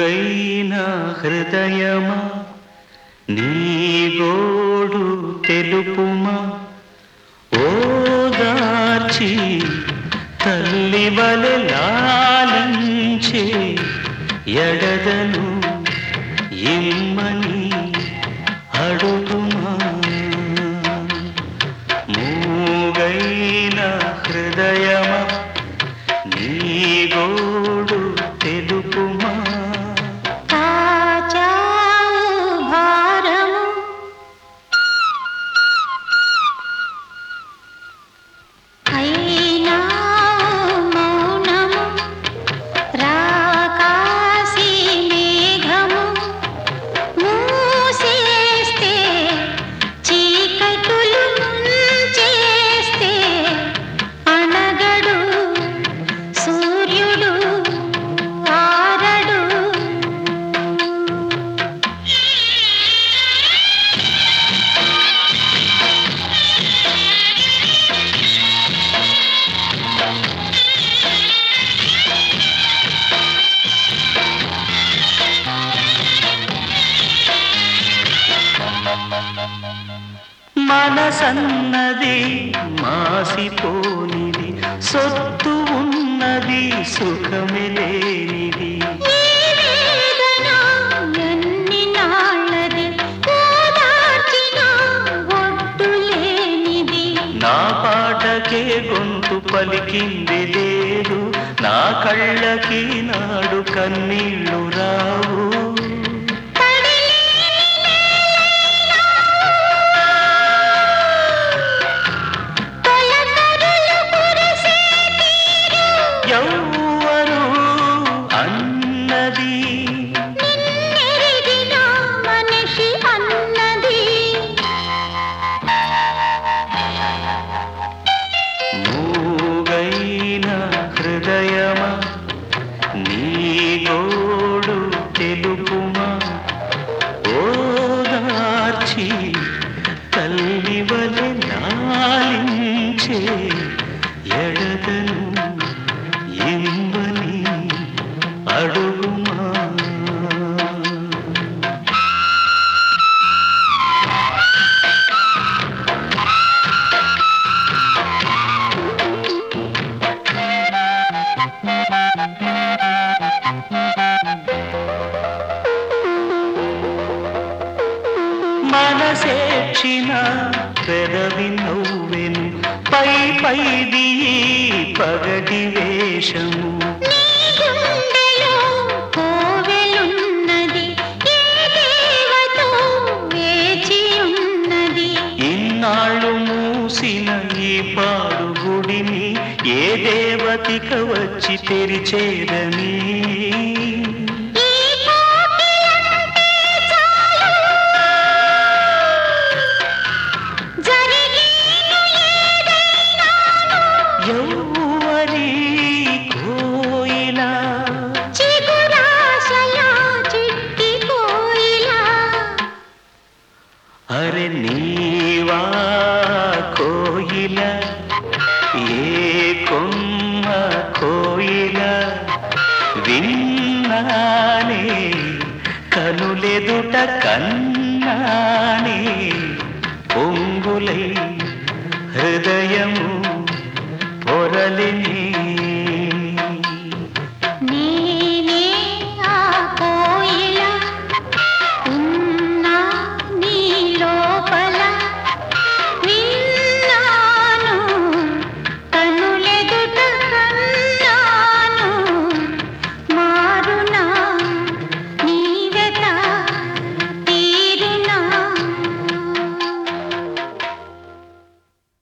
మూగైన హృదయమా నీ గోడు తెలుపుమా ఓదార్చి తల్లి వలె లాలించే ఎడదను ఇమ్మని అడుగుమా మూగైన హృదయమా నీ గోడు తెలుపుమా కాచావు భారము అయినా మౌనము రాకాసి మేఘము మూసేస్తే చీకటులు ముంచేస్తే అనగడు సూర్యుడు ఆరడు మనసన్నది మాసిపోనిది సొత్తు ఉన్నది సుఖమే లేనిది ఈ వేదన ఎన్ని నాళ్ళది ఓదార్చిన ఒడ్డు లేనిది నా పాటకే గొంతు పలికింది లేదు నా కళ్ళకి నాడు కన్నీళ్ళు రావు తడి తొలకరులు కురిసే ఎవ్వరు అన్నది నిన్నెరిగిన మనిషి అన్నది మూగైన హృదయమా నీ గోడు తెలుపుమా ఓదార్చి తల్లి వలె లాలించే ఎడదను ఇమ్మని అడుగుమా మనసేక్షిన పెదవి నవ్వెను పై పైది ఈ పగటి వేషము గుండెలో కోవెలున్నది ఏ దేవతో వేచి ఉన్నది ఇన్నాళ్ళు మూసిన ఈ పాడు గుడిని ఏ దేవతిక వచ్చి తెరిచేదని ఈ కోకిలంటే చాలు జరిగేను ఏదైనాను ఎవ్వరి కోయిలా చిగురాశల చిట్టి కోయిలా అరే నీవా కోయిల ఏ కొమ్మ కోయిల విన్నానే కనులెదుట కన్నానే పొంగులై హృదయము పొరలిని